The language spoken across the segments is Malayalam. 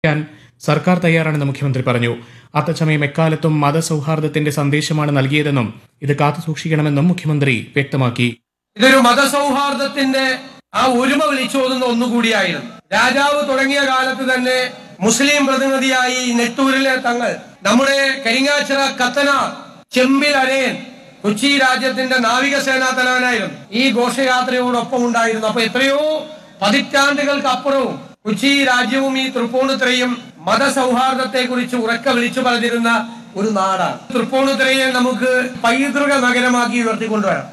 ക്കാൻ സർക്കാർ തയ്യാറാണെന്ന് മുഖ്യമന്ത്രി പറഞ്ഞു അത്തച്ചമയം എക്കാലത്തും മതസൗഹാർദ്ദത്തിന്റെ സന്ദേശമാണ് നൽകിയതെന്നും ഇത് കാത്തുസൂക്ഷിക്കണമെന്നും മുഖ്യമന്ത്രി വ്യക്തമാക്കി ഇതൊരു മതസൗഹാർദ്ദത്തിന്റെ ആ ഒരുമ വിളിച്ചോതുന്ന ഒന്നുകൂടിയായിരുന്നു രാജാവ് തുടങ്ങിയ കാലത്ത് തന്നെ മുസ്ലിം പ്രതിനിധിയായി നെട്ടൂരിലെ തങ്ങൾ നമ്മുടെ കരിങ്ങാച്ചിറ കത്തനാർ ചെമ്പിൽ അരയൻ കൊച്ചി രാജ്യത്തിന്റെ നാവികസേനാ തലവനായിരുന്നു ഈ ഘോഷയാത്രയോടൊപ്പം ഉണ്ടായിരുന്നു അപ്പൊ എത്രയോ പതിറ്റാണ്ടുകൾക്ക് അപ്പുറവും കൊച്ചി രാജ്യവും ഈ തൃപ്പൂണിത്തുറയും മതസൗഹാർദ്ദത്തെ കുറിച്ച് ഉറക്ക വിളിച്ചു പറഞ്ഞിരുന്ന ഒരു നാടാണ് തൃപ്പൂണിത്തുറയെ നമുക്ക് പൈതൃക നഗരമാക്കി ഉയർത്തിക്കൊണ്ടുവരാം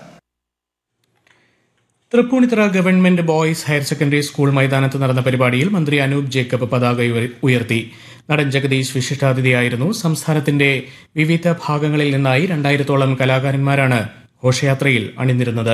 Thrippunithura government boys higher secondary school മൈതാനത്ത് നടന്ന പരിപാടിയിൽ മന്ത്രി അനൂപ് ജേക്കബ് പതാക ഉയർ- ഉയർത്തി നടൻ ജഗദീഷ് വിശിഷ്ടാതിഥിയായിരുന്നു സംസ്ഥാനത്തിന്റെ വിവിധ ഭാഗങ്ങളിൽ നിന്നായി രണ്ടായിരത്തോളം കലാകാരന്മാരാണ് ഘോഷയാത്രയിൽ അണിനിരുന്നത്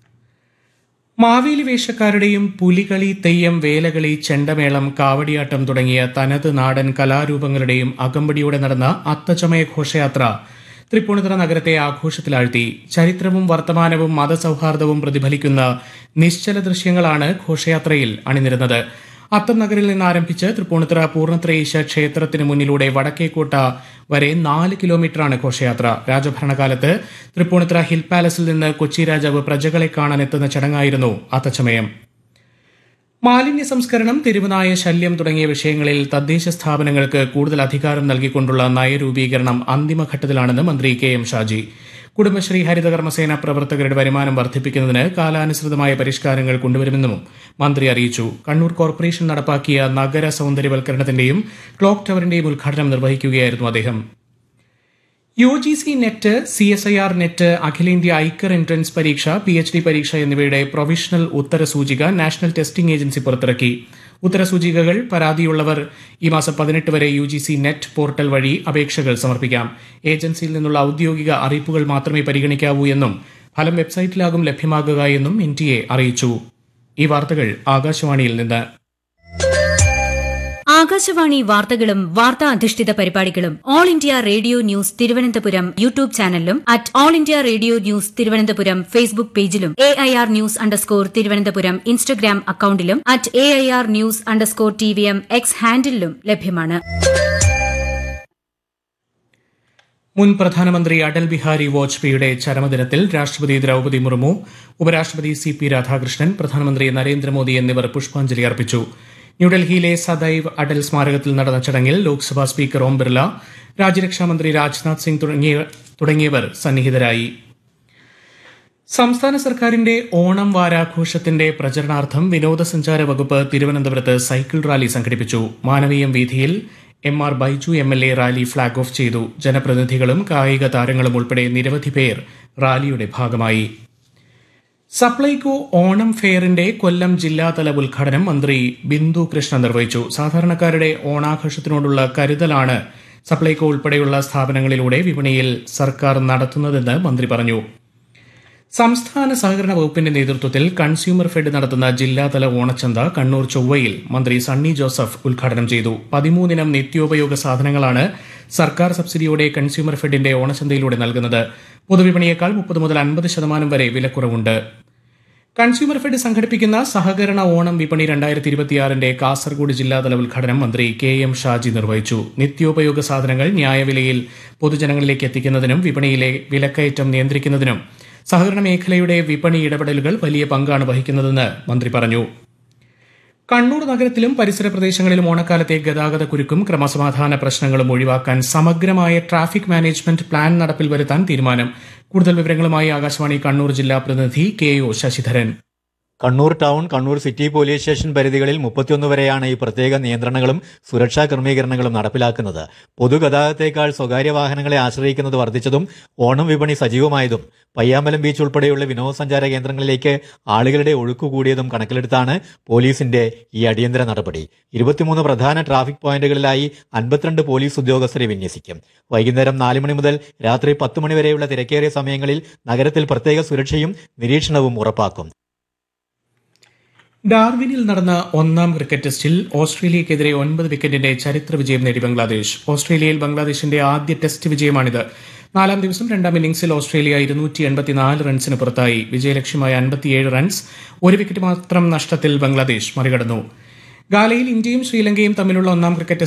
മാവേലി വേഷക്കാരുടെയും പുലികളി തെയ്യം വേലകളി ചെണ്ടമേളം കാവടിയാട്ടം തുടങ്ങിയ തനത് നാടൻ കലാരൂപങ്ങളുടെയും അകമ്പടിയോടെ നടന്ന അത്തച്ചമയ ഘോഷയാത്ര തൃപ്പൂണിത്തുറ നഗരത്തെ ആഘോഷത്തിലാഴ്ത്തി ചരിത്രവും വർത്തമാനവും മതസൗഹാർദ്ദവും പ്രതിഫലിക്കുന്ന നിശ്ചല ദൃശ്യങ്ങളാണ് ഘോഷയാത്രയിൽ അണിനിരുന്നത് അത്തം നഗരിൽ നിന്ന് ആരംഭിച്ച് തൃപ്പൂണിത്തുറ പൂർണ്ണത്രയീശ ക്ഷേത്രത്തിന് മുന്നിലൂടെ വടക്കേക്കോട്ട വരെ നാല് കിലോമീറ്ററാണ് ഘോഷയാത്ര രാജഭരണകാലത്ത് തൃപ്പൂണിത്തുറ ഹിൽ പാലസിൽ നിന്ന് കൊച്ചി രാജാവ് പ്രജകളെ കാണാൻ എത്തുന്ന ചടങ്ങായിരുന്നു അത്തച്ചമയം മാലിന്യ സംസ്കരണം തെരുവുനായ ശല്യം തുടങ്ങിയ വിഷയങ്ങളിൽ തദ്ദേശ സ്ഥാപനങ്ങൾക്ക് കൂടുതൽ അധികാരം നൽകിക്കൊണ്ടുള്ള നയരൂപീകരണം അന്തിമഘട്ടത്തിലാണെന്ന് മന്ത്രി കെ എം ഷാജി കുടുംബശ്രീ ഹരിതകർമ്മസേന പ്രവർത്തകരുടെ വരുമാനം വർദ്ധിപ്പിക്കുന്നതിന് കാലാനുസൃതമായ പരിഷ്കാരങ്ങൾ കൊണ്ടുവരുമെന്നും മന്ത്രി അറിയിച്ചു കണ്ണൂർ കോർപ്പറേഷൻ നടപ്പാക്കിയ നഗര സൗന്ദര്യവൽക്കരണത്തിന്റെയും ക്ലോക്ക് ടവറിന്റെയും ഉദ്ഘാടനം നിർവഹിക്കുകയായിരുന്നു അദ്ദേഹം U G C net C S I R net അഖിലേന്ത്യാ ഐക്കർ എൻട്രൻസ് പരീക്ഷ പി എച്ച് ഡി പരീക്ഷ എന്നിവയുടെ പ്രൊവിഷണൽ ഉത്തരസൂചിക നാഷണൽ ടെസ്റ്റിംഗ് ഏജൻസി പുറത്തിറക്കി ഉത്തരസൂചികകൾ പരാതിയുള്ളവർ ഈ മാസം പതിനെട്ട് വരെ U G C net portal വഴി അപേക്ഷകൾ സമർപ്പിക്കാം ഏജൻസിയിൽ നിന്നുള്ള ഔദ്യോഗിക അറിയിപ്പുകൾ മാത്രമേ പരിഗണിക്കാവൂ എന്നും ഫലം വെബ്സൈറ്റിലാകും ലഭ്യമാകുക എന്നും എൻ ടി എ അറിയിച്ചു ഈ വാർത്തകൾ ആകാശവാണിയിൽ നിന്ന് ആകാശവാണി വാർത്തകളും വാർത്താ അധിഷ്ഠിത പരിപാടികളും all India radio news Thiruvananthapuram YouTube ചാനലിലും at all India radio news Thiruvananthapuram Facebook പേജിലും A I R news underscore Thiruvananthapuram Instagram അക്കൌണ്ടിലും at A I R news underscore T V M X ഹാൻഡിലും ലഭ്യമാണ് മുൻ പ്രധാനമന്ത്രി അടൽ ബിഹാരി വാജ്പേയിയുടെ ചരമദിനത്തിൽ രാഷ്ട്രപതി ദ്രൌപദി മുർമു ഉപരാഷ്ട്രപതി സി പി രാധാകൃഷ്ണൻ പ്രധാനമന്ത്രി നരേന്ദ്രമോദി എന്നിവർ പുഷ്പാഞ്ജലി അർപ്പിച്ചു ന്യൂഡൽഹിയിലെ സദൈവ് അടൽ സ്മാരകത്തിൽ നടന്ന ചടങ്ങിൽ ലോക്സഭാ സ്പീക്കർ ഓം ബിർല രാജ്യരക്ഷാമന്ത്രി രാജ്നാഥ് സിംഗ് തുടങ്ങിയ- തുടങ്ങിയവർ സന്നിഹിതരായി സംസ്ഥാന സർക്കാരിന്റെ ഓണം വാരാഘോഷത്തിന്റെ പ്രചരണാർത്ഥം വിനോദസഞ്ചാര വകുപ്പ് തിരുവനന്തപുരത്ത് സൈക്കിൾ റാലി സംഘടിപ്പിച്ചു മാനവീയം വീഥിയിൽ M R Baiju M L A rally flag off ചെയ്തു ജനപ്രതിനിധികളും കായിക താരങ്ങളും ഉൾപ്പെടെ നിരവധി പേർ റാലിയുടെ ഭാഗമായി സപ്ലൈകോ ഓണം ഫെയറിന്റെ കൊല്ലം ജില്ലാതല ഉദ്ഘാടനം മന്ത്രി ബിന്ദു കൃഷ്ണ നിർവഹിച്ചു സാധാരണക്കാരുടെ ഓണാഘോഷത്തിനോടുള്ള കരുതലാണ് സപ്ലൈകോ ഉൾപ്പെടെയുള്ള സ്ഥാപനങ്ങളിലൂടെ വിപണിയിൽ സർക്കാർ നടത്തുന്നതെന്ന് മന്ത്രി പറഞ്ഞു സംസ്ഥാന സഹകരണ വകുപ്പിന്റെ നേതൃത്വത്തിൽ കൺസ്യൂമർ ഫെഡ് നടത്തുന്ന ജില്ലാതല ഓണച്ചന്ത കണ്ണൂർ ചൊവ്വയിൽ മന്ത്രി സണ്ണി ജോസഫ് ഉദ്ഘാടനം ചെയ്തു പതിമൂന്നിനം നിത്യോപയോഗ സാധനങ്ങളാണ് സർക്കാർ സബ്സിഡിയോടെ കൺസ്യൂമർ ഫെഡിന്റെ ഓണച്ചന്തയിലൂടെ നൽകുന്നത് പൊതുവിപണിയേക്കാൾ മുപ്പത് മുതൽ അൻപത് ശതമാനം വരെ വിലക്കുറവുണ്ട് കൺസ്യൂമർ ഫെഡ് സംഘടിപ്പിക്കുന്ന സഹകരണ ഓണം വിപണി രണ്ടായിരത്തി ഇരുപത്തിയാറിന്റെ കാസർഗോഡ് ജില്ലാതല ഉദ്ഘാടനം മന്ത്രി കെ എം ഷാജി നിർവഹിച്ചു നിത്യോപയോഗ സാധനങ്ങൾ ന്യായവിലയിൽ പൊതുജനങ്ങളിലേക്ക് എത്തിക്കുന്നതിനും വിപണിയിലെ വിലക്കയറ്റം നിയന്ത്രിക്കുന്നതിനും സഹകരണ മേഖലയുടെ വിപണി ഇടപെടലുകൾ വലിയ പങ്കാണ് വഹിക്കുന്നതെന്ന് മന്ത്രി പറഞ്ഞു കണ്ണൂർ നഗരത്തിലും പരിസര പ്രദേശങ്ങളിലും ഓണക്കാലത്തെ ഗതാഗത കുരുക്കും ക്രമസമാധാന പ്രശ്നങ്ങളും ഒഴിവാക്കാൻ സമഗ്രമായ ട്രാഫിക് മാനേജ്മെന്റ് പ്ലാൻ നടപ്പിൽ വരുത്താൻ തീരുമാനം കൂടുതൽ വിവരങ്ങളുമായി ആകാശവാണി കണ്ണൂർ ജില്ലാ പ്രതിനിധി K O Sasidharan Kannur town Kannur city police station പരിധികളിൽ മുപ്പത്തിയൊന്ന് വരെയാണ് ഈ പ്രത്യേക നിയന്ത്രണങ്ങളും സുരക്ഷാ ക്രമീകരണങ്ങളും നടപ്പിലാക്കുന്നത് പൊതുഗതാഗതത്തേക്കാൾ സ്വകാര്യ വാഹനങ്ങളെ ആശ്രയിക്കുന്നത് വർദ്ധിച്ചതും ഓണം വിപണി സജീവമായതും പയ്യാമ്പലം ബീച്ച് ഉൾപ്പെടെയുള്ള വിനോദസഞ്ചാര കേന്ദ്രങ്ങളിലേക്ക് ആളുകളുടെ ഒഴുക്ക് കൂടിയതും കണക്കിലെടുത്താണ് പോലീസിന്റെ ഈ അടിയന്തര നടപടി ഇരുപത്തിമൂന്ന് പ്രധാന ട്രാഫിക് പോയിന്റുകളിലായി അൻപത്തിരണ്ട് പോലീസ് ഉദ്യോഗസ്ഥരെ വിന്യസിക്കും വൈകുന്നേരം നാല് മണി മുതൽ രാത്രി പത്ത് മണി വരെയുള്ള തിരക്കേറിയ സമയങ്ങളിൽ നഗരത്തിൽ പ്രത്യേക സുരക്ഷയും നിരീക്ഷണവും ഉറപ്പാക്കും ഡാർവിനിൽ നടന്ന ഒന്നാം ക്രിക്കറ്റ് ടെസ്റ്റിൽ ഓസ്ട്രേലിയക്കെതിരെ ഒൻപത് വിക്കറ്റിന്റെ ചരിത്ര വിജയം നേടി ബംഗ്ലാദേശ് ഓസ്ട്രേലിയയിൽ ബംഗ്ലാദേശിന്റെ ആദ്യ ടെസ്റ്റ് വിജയമാണിത് നാലാം ദിവസം രണ്ടാം ഇന്നിംഗ്സിൽ ഓസ്ട്രേലിയ ഇരുന്നൂറ്റി എൺപത്തിനാല് റൺസിന് പുറത്തായി വിജയലക്ഷ്യമായ അൻപത്തിയേഴ് റൺസ് ഒരു വിക്കറ്റ് മാത്രം നഷ്ടത്തിൽ ബംഗ്ലാദേശ് മറികടന്നു ഗാലയിൽ ഇന്ത്യയും ശ്രീലങ്കയും തമ്മിലുള്ള ഒന്നാം ക്രിക്കറ്റ്